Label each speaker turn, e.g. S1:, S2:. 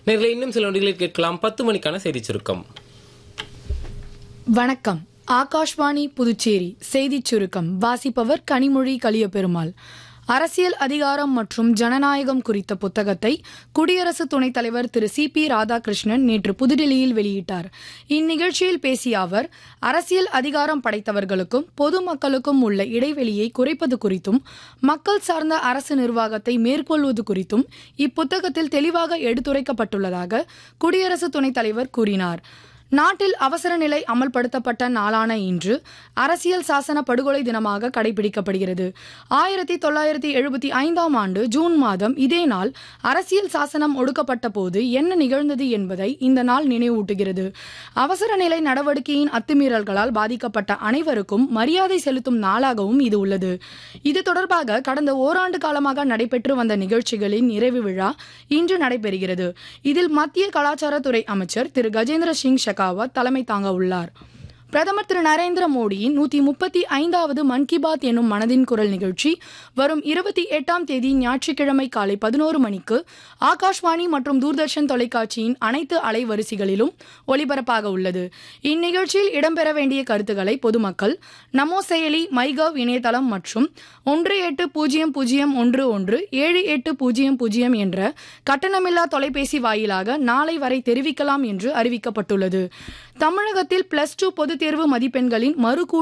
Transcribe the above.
S1: நேர்களை இன்னும் சில நொடிகளில் கேட்கலாம் பத்து மணிக்கான செய்திச் சுருக்கம்
S2: வணக்கம் ஆகாஷ்வாணி புதுச்சேரி செய்திச் சுருக்கம் வாசிப்பவர் கனிமொழி கலியபெருமாள் அரசியல் அதிகாரம் மற்றும் ஜனநாயகம் குறித்த புத்தகத்தை குடியரசு துணைத் தலைவர் திரு சி பி ராதாகிருஷ்ணன் நேற்று புதுடில்லியில் வெளியிட்டார் இந்நிகழ்ச்சியில் பேசிய அவர் அரசியல் அதிகாரம் படைத்தவர்களுக்கும் பொதுமக்களுக்கும் உள்ள இடைவெளியை குறைப்பது குறித்தும் மக்கள் சார்ந்த அரசு நிர்வாகத்தை மேற்கொள்வது குறித்தும் இப்புத்தகத்தில் தெளிவாக எடுத்துரைக்கப்பட்டுள்ளதாக குடியரசு துணைத் தலைவர் கூறினார் நாட்டில் அவசர நிலை அமல்படுத்தப்பட்ட நாளான இன்று அரசியல் சாசன படுகொலை தினமாக கடைபிடிக்கப்படுகிறது ஆயிரத்தி தொள்ளாயிரத்தி எழுபத்தி ஐந்தாம் ஆண்டு ஜூன் மாதம் இதே நாள் அரசியல் சாசனம் ஒடுக்கப்பட்ட போது என்ன நிகழ்ந்தது என்பதை இந்த நாள் நினைவூட்டுகிறது அவசர நிலை நடவடிக்கையின் அத்துமீறல்களால் பாதிக்கப்பட்ட அனைவருக்கும் மரியாதை செலுத்தும் நாளாகவும் இது உள்ளது இது தொடர்பாக கடந்த ஓராண்டு காலமாக நடைபெற்று வந்த நிகழ்ச்சிகளின் நிறைவு விழா இன்று நடைபெறுகிறது இதில் மத்திய கலாச்சாரத்துறை அமைச்சர் திரு கஜேந்திர சிங் ஷெகாவத் தலைமை தாங்க உள்ளார் பிரதமர் திரு நரேந்திர மோடியின் நூத்தி முப்பத்தி ஐந்தாவது மன் கி பாத் என்னும் மனதின் குரல் நிகழ்ச்சி வரும் இருபத்தி எட்டாம் தேதி ஞாயிற்றுக்கிழமை காலை பதினோரு மணிக்கு ஆகாஷ்வாணி மற்றும் தூர்தர்ஷன் தொலைக்காட்சியின் அனைத்து அலைவரிசைகளிலும் ஒலிபரப்பாக உள்ளது இந்நிகழ்ச்சியில் இடம்பெற வேண்டிய கருத்துக்களை பொதுமக்கள் நமோ செயலி மைகவ் இணையதளம் மற்றும் ஒன்று எட்டு பூஜ்ஜியம் பூஜ்ஜியம் ஒன்று ஒன்று ஏழு எட்டு பூஜ்ஜியம் பூஜ்ஜியம் என்ற கட்டணமில்லா தொலைபேசி வாயிலாக நாளை வரை தெரிவிக்கலாம் என்று அறிவிக்கப்பட்டுள்ளது தமிழகத்தில் பிளஸ் டூ பொதுத் தேர்வு மதிப்பெண்களின் மறு